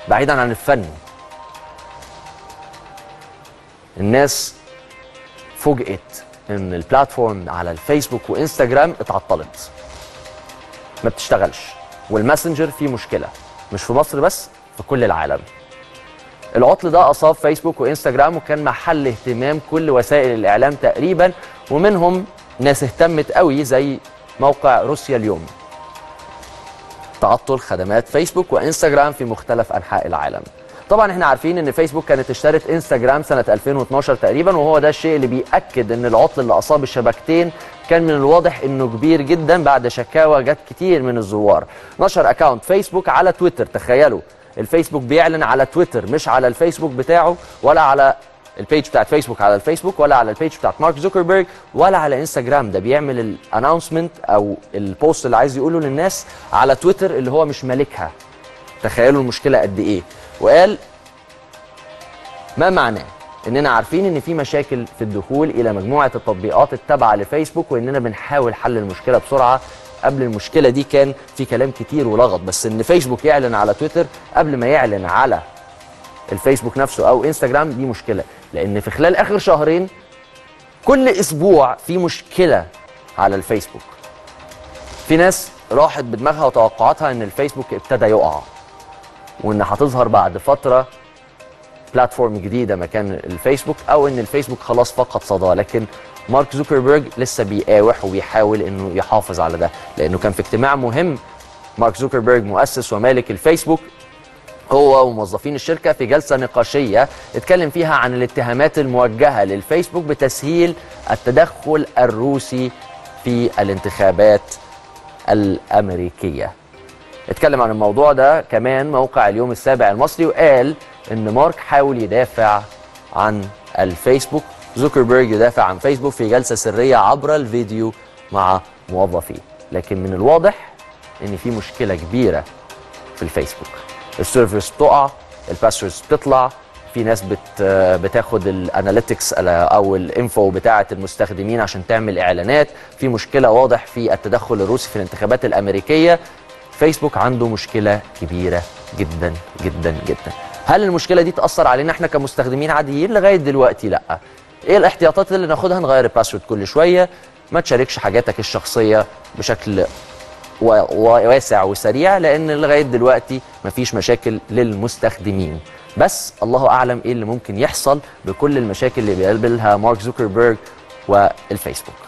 بعيدا عن الفن الناس فوجئت ان البلاتفورم على الفيسبوك وانستجرام اتعطلت ما بتشتغلش والماسنجر فيه مشكله مش في مصر بس في كل العالم العطل ده اصاب فيسبوك وانستجرام وكان محل اهتمام كل وسائل الاعلام تقريبا ومنهم ناس اهتمت قوي زي موقع روسيا اليوم تعطل خدمات فيسبوك وانستجرام في مختلف انحاء العالم طبعا احنا عارفين ان فيسبوك كانت اشترت انستجرام سنه 2012 تقريبا وهو ده الشيء اللي بياكد ان العطل اللي اصاب الشبكتين كان من الواضح انه كبير جدا بعد شكاوى جت كتير من الزوار نشر اكاونت فيسبوك على تويتر تخيلوا الفيسبوك بيعلن على تويتر مش على الفيسبوك بتاعه ولا على البيج بتاعت فيسبوك على الفيسبوك ولا على البيج بتاعت مارك زوكربيرج ولا على انستجرام ده بيعمل الانونسمنت او البوست اللي عايز يقوله للناس على تويتر اللي هو مش مالكها تخيلوا المشكله قد ايه وقال ما معناه اننا عارفين ان في مشاكل في الدخول الى مجموعه التطبيقات التابعه لفيسبوك واننا بنحاول حل المشكله بسرعه قبل المشكله دي كان في كلام كتير ولغط بس ان فيسبوك يعلن على تويتر قبل ما يعلن على الفيسبوك نفسه او انستجرام دي مشكله لان في خلال اخر شهرين كل اسبوع في مشكله على الفيسبوك في ناس راحت بدماغها وتوقعاتها ان الفيسبوك ابتدى يقع وان هتظهر بعد فتره بلاتفورم جديده مكان الفيسبوك او ان الفيسبوك خلاص فقد صداه لكن مارك زوكربيرج لسه بيقاوح وبيحاول انه يحافظ على ده لانه كان في اجتماع مهم مارك زوكربيرج مؤسس ومالك الفيسبوك هو وموظفين الشركه في جلسه نقاشيه اتكلم فيها عن الاتهامات الموجهه للفيسبوك بتسهيل التدخل الروسي في الانتخابات الامريكيه اتكلم عن الموضوع ده كمان موقع اليوم السابع المصري وقال ان مارك حاول يدافع عن الفيسبوك زوكربيرج يدافع عن فيسبوك في جلسه سريه عبر الفيديو مع موظفيه لكن من الواضح ان في مشكله كبيره في الفيسبوك السيرفرز بتقع الباسوردز بتطلع في ناس بت بتاخد الاناليتكس او الانفو بتاعه المستخدمين عشان تعمل اعلانات في مشكله واضح في التدخل الروسي في الانتخابات الامريكيه فيسبوك عنده مشكله كبيره جدا جدا جدا هل المشكله دي تاثر علينا احنا كمستخدمين عاديين لغايه دلوقتي لا ايه الاحتياطات اللي ناخدها نغير الباسورد كل شويه ما تشاركش حاجاتك الشخصيه بشكل واسع وسريع لان لغايه دلوقتي مفيش مشاكل للمستخدمين بس الله اعلم ايه اللي ممكن يحصل بكل المشاكل اللي بيقابلها مارك زوكربيرج والفيسبوك